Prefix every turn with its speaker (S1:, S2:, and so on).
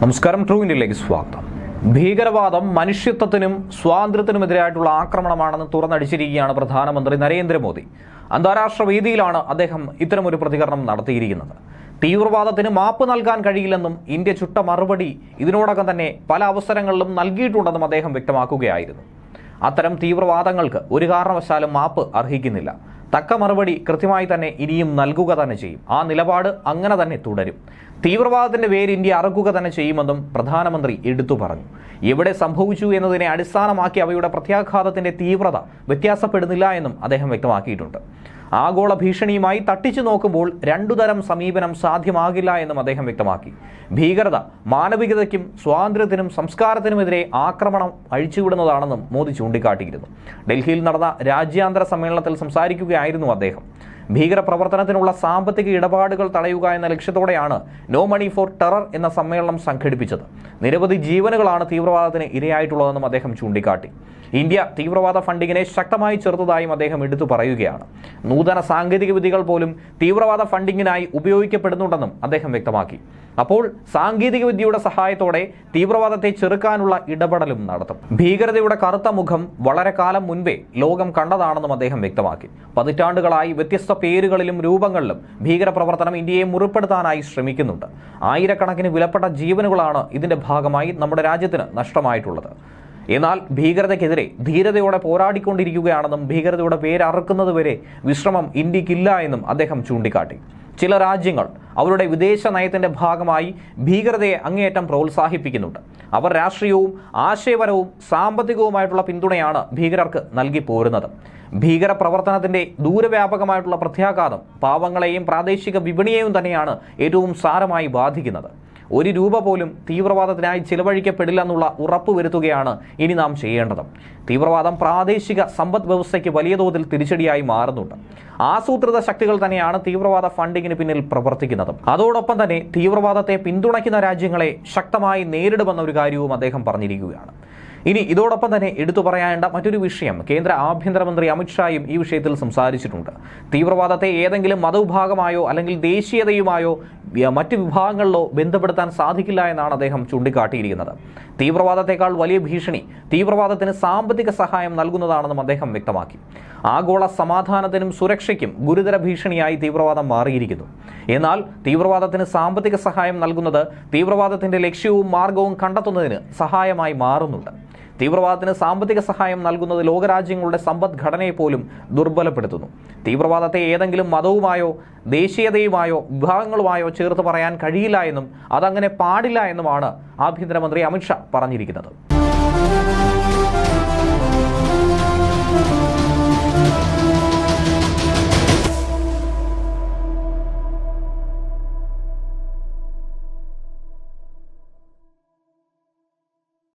S1: നമസ്കാരം ട്രൂ ഇന്ത്യയിലേക്ക് സ്വാഗതം ഭീകരവാദം മനുഷ്യത്വത്തിനും സ്വാതന്ത്ര്യത്തിനുമെതിരായിട്ടുള്ള ആക്രമണമാണെന്ന് തുറന്നടിച്ചിരിക്കുകയാണ് പ്രധാനമന്ത്രി നരേന്ദ്രമോദി അന്താരാഷ്ട്ര വേദിയിലാണ് അദ്ദേഹം ഇത്തരമൊരു പ്രതികരണം നടത്തിയിരിക്കുന്നത് തീവ്രവാദത്തിന് മാപ്പ് നൽകാൻ കഴിയില്ലെന്നും ഇന്ത്യ ചുട്ട മറുപടി ഇതിനോടകം തന്നെ പല അവസരങ്ങളിലും നൽകിയിട്ടുണ്ടെന്നും അദ്ദേഹം വ്യക്തമാക്കുകയായിരുന്നു അത്തരം തീവ്രവാദങ്ങൾക്ക് ഒരു കാരണവശാലും മാപ്പ് അർഹിക്കുന്നില്ല തക്ക മറുപടി കൃത്യമായി തന്നെ ഇനിയും നൽകുക തന്നെ ചെയ്യും ആ നിലപാട് അങ്ങനെ തന്നെ തുടരും തീവ്രവാദത്തിന്റെ പേര് ഇന്ത്യ അറക്കുക തന്നെ ചെയ്യുമെന്നും പ്രധാനമന്ത്രി എടുത്തു പറഞ്ഞു എവിടെ സംഭവിച്ചു എന്നതിനെ അടിസ്ഥാനമാക്കി അവയുടെ പ്രത്യാഘാതത്തിന്റെ തീവ്രത വ്യത്യാസപ്പെടുന്നില്ല എന്നും അദ്ദേഹം വ്യക്തമാക്കിയിട്ടുണ്ട് ആഗോള ഭീഷണിയുമായി തട്ടിച്ചു നോക്കുമ്പോൾ രണ്ടു തരം സമീപനം സാധ്യമാകില്ല എന്നും അദ്ദേഹം വ്യക്തമാക്കി ഭീകരത മാനവികതയ്ക്കും സ്വാതന്ത്ര്യത്തിനും സംസ്കാരത്തിനുമെതിരെ ആക്രമണം അഴിച്ചുവിടുന്നതാണെന്നും മോദി ചൂണ്ടിക്കാട്ടിയിരുന്നു ഡൽഹിയിൽ നടന്ന രാജ്യാന്തര സമ്മേളനത്തിൽ സംസാരിക്കുകയായിരുന്നു അദ്ദേഹം ഭീകരപ്രവർത്തനത്തിനുള്ള സാമ്പത്തിക ഇടപാടുകൾ തടയുക എന്ന ലക്ഷ്യത്തോടെയാണ് നോ മണി ഫോർ ടെറർ എന്ന സമ്മേളനം സംഘടിപ്പിച്ചത് നിരവധി ജീവനുകളാണ് തീവ്രവാദത്തിന് ഇരയായിട്ടുള്ളതെന്നും അദ്ദേഹം ചൂണ്ടിക്കാട്ടി ഇന്ത്യ തീവ്രവാദ ഫണ്ടിങ്ങിനെ ശക്തമായി ചെറുത്തതായും അദ്ദേഹം എടുത്തു പറയുകയാണ് നൂതന സാങ്കേതിക വിദ്യകൾ പോലും തീവ്രവാദ ഫണ്ടിങ്ങിനായി ഉപയോഗിക്കപ്പെടുന്നുണ്ടെന്നും അദ്ദേഹം വ്യക്തമാക്കി അപ്പോൾ സാങ്കേതിക വിദ്യയുടെ സഹായത്തോടെ തീവ്രവാദത്തെ ചെറുക്കാനുള്ള ഇടപെടലും നടത്തും ഭീകരതയുടെ കറുത്ത മുഖം വളരെ കാലം മുൻപേ ലോകം കണ്ടതാണെന്നും അദ്ദേഹം വ്യക്തമാക്കി പതിറ്റാണ്ടുകളായി വ്യത്യസ്ത പേരുകളിലും രൂപങ്ങളിലും ഭീകരപ്രവർത്തനം ഇന്ത്യയെ മുറിപ്പെടുത്താനായി ശ്രമിക്കുന്നുണ്ട് ആയിരക്കണക്കിന് വിലപ്പെട്ട ജീവനുകളാണ് ഇതിന്റെ ഭാഗമായി നമ്മുടെ രാജ്യത്തിന് നഷ്ടമായിട്ടുള്ളത് എന്നാൽ ഭീകരതയ്ക്കെതിരെ ധീരതയോടെ പോരാടിക്കൊണ്ടിരിക്കുകയാണെന്നും ഭീകരതയുടെ പേരറുക്കുന്നതുവരെ വിശ്രമം ഇന്ത്യക്കില്ല എന്നും അദ്ദേഹം ചൂണ്ടിക്കാട്ടി ചില രാജ്യങ്ങൾ അവരുടെ വിദേശ നയത്തിന്റെ ഭാഗമായി ഭീകരതയെ അങ്ങേയറ്റം പ്രോത്സാഹിപ്പിക്കുന്നുണ്ട് അവർ രാഷ്ട്രീയവും ആശയപരവും സാമ്പത്തികവുമായിട്ടുള്ള പിന്തുണയാണ് ഭീകരർക്ക് നൽകി പോരുന്നത് ഭീകര പ്രവർത്തനത്തിന്റെ ദൂരവ്യാപകമായിട്ടുള്ള പ്രത്യാഘാതം പാവങ്ങളെയും പ്രാദേശിക വിപണിയെയും തന്നെയാണ് ഏറ്റവും സാരമായി ബാധിക്കുന്നത് ഒരു രൂപ പോലും തീവ്രവാദത്തിനായി ചിലവഴിക്കപ്പെടില്ലെന്നുള്ള ഉറപ്പ് വരുത്തുകയാണ് ഇനി നാം ചെയ്യേണ്ടത് തീവ്രവാദം പ്രാദേശിക സമ്പദ് വ്യവസ്ഥയ്ക്ക് വലിയ തോതിൽ തിരിച്ചടിയായി മാറുന്നുണ്ട് ആസൂത്രിത ശക്തികൾ തന്നെയാണ് തീവ്രവാദ ഫണ്ടിങ്ങിന് പിന്നിൽ പ്രവർത്തിക്കുന്നത് അതോടൊപ്പം തന്നെ തീവ്രവാദത്തെ പിന്തുണയ്ക്കുന്ന രാജ്യങ്ങളെ ശക്തമായി നേരിടുമെന്ന ഒരു കാര്യവും അദ്ദേഹം പറഞ്ഞിരിക്കുകയാണ് ഇനി ഇതോടൊപ്പം തന്നെ എടുത്തു പറയേണ്ട മറ്റൊരു വിഷയം കേന്ദ്ര ആഭ്യന്തരമന്ത്രി അമിത്ഷായും ഈ വിഷയത്തിൽ സംസാരിച്ചിട്ടുണ്ട് തീവ്രവാദത്തെ ഏതെങ്കിലും മതവിഭാഗമായോ അല്ലെങ്കിൽ ദേശീയതയുമായോ വ്യ- മറ്റ് വിഭാഗങ്ങളിലോ ബന്ധപ്പെടുത്താൻ സാധിക്കില്ല എന്നാണ് അദ്ദേഹം ചൂണ്ടിക്കാട്ടിയിരിക്കുന്നത് തീവ്രവാദത്തെക്കാൾ വലിയ ഭീഷണി തീവ്രവാദത്തിന് സാമ്പത്തിക സഹായം നൽകുന്നതാണെന്നും അദ്ദേഹം വ്യക്തമാക്കി ആഗോള സമാധാനത്തിനും സുരക്ഷയ്ക്കും ഗുരുതര ഭീഷണിയായി തീവ്രവാദം മാറിയിരിക്കുന്നു എന്നാൽ തീവ്രവാദത്തിന് സാമ്പത്തിക സഹായം നൽകുന്നത് തീവ്രവാദത്തിന്റെ ലക്ഷ്യവും മാർഗവും കണ്ടെത്തുന്നതിന് സഹായമായി മാറുന്നുണ്ട് തീവ്രവാദത്തിന് സാമ്പത്തിക സഹായം നൽകുന്നത് ലോകരാജ്യങ്ങളുടെ സമ്പദ്ഘടനയെ പോലും ദുർബലപ്പെടുത്തുന്നു തീവ്രവാദത്തെ ഏതെങ്കിലും മതവുമായോ ദേശീയതയുമായോ വിഭാഗങ്ങളുമായോ ചേർത്ത് പറയാൻ കഴിയില്ല എന്നും അതങ്ങനെ പാടില്ല എന്നുമാണ് ആഭ്യന്തരമന്ത്രി അമിത്ഷാ പറഞ്ഞിരിക്കുന്നത്